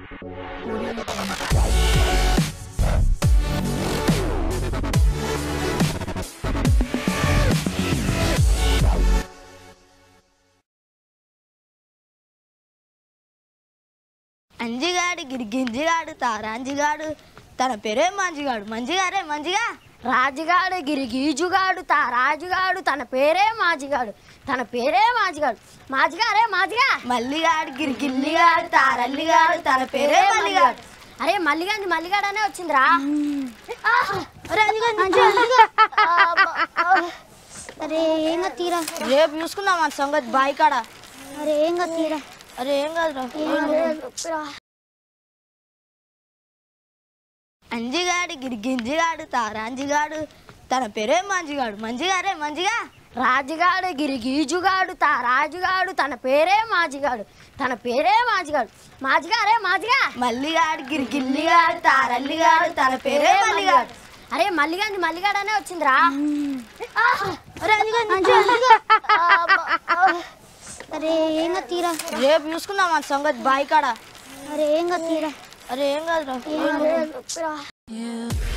అంజిగాడు గిరిగింజిగాడు తారాంజిగాడు తన పేరే మంజిగాడు మంజిగారే మంజిగా రాజుగాడు గిరిగీజుగాడు తా రాజుగాడు తన పేరే మాజిగాడు తన పేరే మాజిగాడు మాజిగారే మాజిగా మల్లిగాడు గిరిగిల్లిగాడు తారల్లిగాడు తన పేరే మల్లిగాడు అరే మల్లిగాంది మల్లిగాడు అనే వచ్చిందిరా అరే ఏంగా తీరా రేపు చూసుకుందాం మన సంగతి బాయ్ కాడ అరే ఏంగా తీరా అరే ఏం కాదురా అంజిగాడు గిరిగింజిగాడు తారాంజిగాడు తన పేరే మంజిగాడు మంజిగారే మంజిగా రాజుగాడు గిరిగీజుగాడు తా రాజుగాడు తన పేరే మాజిగాడు తన పేరే మాజిగాడు మాజిగారే మాజిగా మల్లిగాడు గిరిగిల్లిగాడు తారల్లిగాడు తన పేరే మల్లిగాడు అరే మల్లిగాంది మల్లిగాడు అనే వచ్చిందిరా అరే ఏంగా తీరా రేపు చూసుకుందాం మన సంగతి బాయ్ కాడ అరే ఏంగా తీరా అరే ఏం కాదురా Yeah.